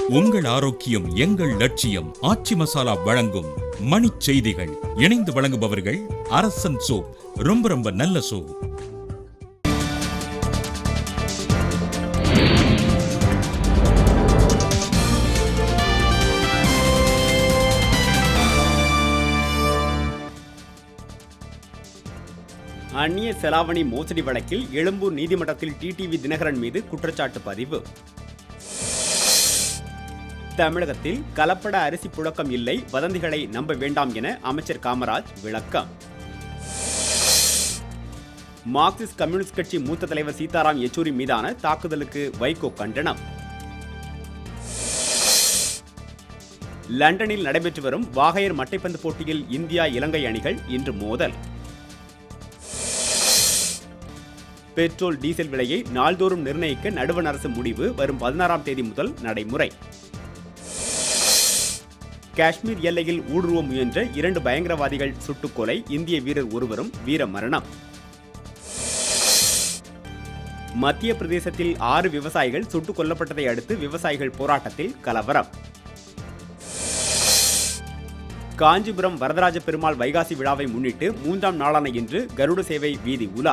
உங்கள் ஆரோக்கியம் எங்கள் லட்சியம் ஆச்சி மசாலா வழங்கும் மணிச் செய்திகள் இணைந்து வழங்குபவர்கள் அரசன் சோப் ரொம்ப ரொம்ப நல்ல சோப் அந்நிய செலாவணி மோசடி வழக்கில் எழும்பூர் நீதிமன்றத்தில் டிடிவி தினகரன் மீது குற்றச்சாட்டு பதிவு தமிழகத்தில் கலப்பட அரிசி புழக்கம் இல்லை வதந்திகளை நம்ப வேண்டாம் என அமைச்சர் காமராஜ் விளக்கம் மார்க்சிஸ்ட் கம்யூனிஸ்ட் கட்சி மூத்த தலைவர் சீதாராம் யெச்சூரி மீதான தாக்குதலுக்கு வைகோ கண்டனம் லண்டனில் நடைபெற்று வரும் வாகையர் மட்டைப்பந்து போட்டியில் இந்தியா இலங்கை அணிகள் இன்று மோதல் பெட்ரோல் டீசல் விலையை நாள்தோறும் நிர்ணயிக்க நடுவண் அரசு முடிவு வரும் பதினாறாம் தேதி முதல் நடைமுறை காஷ்மீர் எல்லையில் ஊடுருவ முயன்ற இரண்டு பயங்கரவாதிகள் சுட்டுக்கொலை இந்திய வீரர் ஒருவரும் வீர மரணம் மத்திய பிரதேசத்தில் ஆறு விவசாயிகள் சுட்டுக் கொல்லப்பட்டதை அடுத்து விவசாயிகள் போராட்டத்தில் கலவரம் காஞ்சிபுரம் வரதராஜ பெருமாள் வைகாசி விழாவை முன்னிட்டு மூன்றாம் நாளான இன்று கருட சேவை வீதி உலா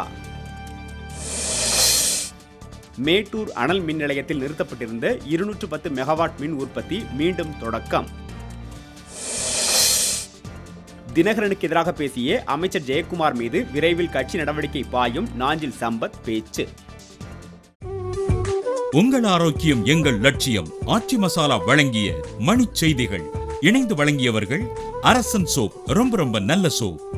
மேட்டூர் அனல் மின் நிலையத்தில் நிறுத்தப்பட்டிருந்த இருநூற்று பத்து மெகாவாட் மின் உற்பத்தி மீண்டும் தொடக்கம் தினகரனுக்கு எதிராக பேசிய அமைச்சர் ஜெயக்குமார் மீது விரைவில் கட்சி நடவடிக்கை பாயும் நாஞ்சில் சம்பத் பேச்சு உங்கள் ஆரோக்கியம் எங்கள் லட்சியம் ஆச்சி மசாலா வழங்கிய மணிச் செய்திகள் இணைந்து வழங்கியவர்கள் அரசன் சோப் ரொம்ப ரொம்ப நல்ல சோப்